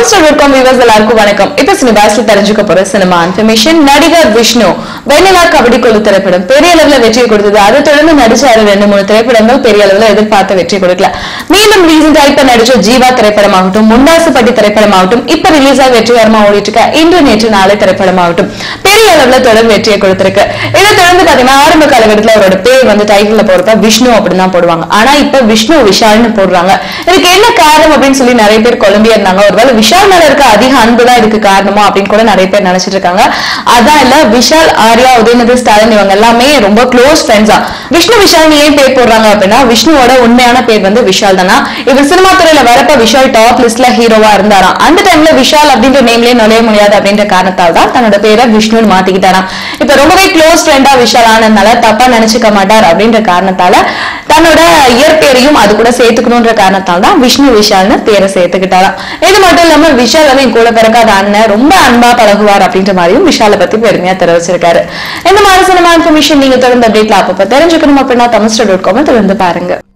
Tamil dot com viewers எல்லாருக்கும் வணக்கம் இப்ப சினிபாஸ்ல தெரிஞ்சுக்க போற சினிமா இன்ஃபர்மேஷன் நடிகர் விஷ்ணு வெண்ணிலா கபடி குழு திரைப்படம் பெரிய அளவுல வெற்றி கொடுத்தது அதை தொடர்ந்து நடிச்சாரு ரெண்டு மூணு திரைப்படங்கள் பெரிய அளவுல எதிர்பார்த்த வெற்றி கொடுக்கல மீண்டும் ரீசெண்டா இப்ப நடிச்ச ஜீவா திரைப்படமாகட்டும் முண்டாசுப்பட்டி திரைப்படமாகட்டும் இப்ப ரிலீஸ் ஆகி வெற்றிகரமா ஓடிட்டு இருக்க இன்று நேற்று நாளை திரைப்படமாகட்டும் பெரிய அளவுல தொடர் வெற்றியை கொடுத்திருக்கு இதை தொடர்ந்து பாத்தீங்கன்னா ஆரம்ப காலகட்டத்துல அவரோட பேர் வந்து டைட்டில்ல போறப்ப விஷ்ணு அப்படின்னு தான் போடுவாங்க ஆனா இப்ப விஷ்ணு விஷால்னு போடுறாங்க இதுக்கு என்ன காரணம் அப்படின்னு சொல்லி நிறைய பேர் குழம்பியா இருந்தாங்க ஒருவேளை விஷால் மேல இருக்க அதிக அன்பு தான் இதுக்கு காரணமா அப்படின்னு கூட நிறைய பேர் நினைச்சிட்டு இருக்காங்க அதான் இல்ல விஷால் ஆர்யா உதயநிதி ஸ்டாலின் இவங்க எல்லாமே ரொம்ப க்ளோஸ் ஃப்ரெண்ட்ஸா விஷ்ணு விஷால் ஏன் பேர் போடுறாங்க அப்படின்னா விஷ்ணுவோட உண்மையான பேர் வந்து விஷால் தானா இவர் சினிமா துறையில வரப்ப விஷால் டாப் லிஸ்ட்ல ஹீரோவா இருந்தாராம் அந்த டைம்ல விஷால் அப்படின்ற நேம்லயே நுழைய முடியாது அப்படின்ற காரணத்தால் தான் தன்னோட பேரை விஷ்ணுன்னு மாத்திக்கிட்டாராம் இப்ப ரொம்பவே க்ளோஸ் ஃப்ரெண்டா விஷால் ஆனதுனால தப்பா நினைச்சுக்க மாட்டார் அப்படின்ற காரணத்தால தன்னோட இயற்பெயரையும் அது கூட சேர்த்துக்கணுன்ற காரணத்தால் தான் விஷ்ணு விஷால்னு பேரை சேர்த்துக்கிட்டாராம் இது மட்டும் இல்லாம விஷால் வந்து என் கூட பிறக்காத அண்ணன் ரொம்ப அன்பா பழகுவார் அப்படின்ற மாதிரியும் விஷாலை பத்தி பெருமையா தெரிவிச்சிருக்காரு இந்த மாதிரி சினிமா இன்ஃபர்மேஷன் நீங்க தொடர்ந்து அப்டேட்ல அப்பப்ப தெரிஞ்சுக்கணும் அப்படின்னா தமிழ் டாட் காம் தொடர்ந்து பாருங்க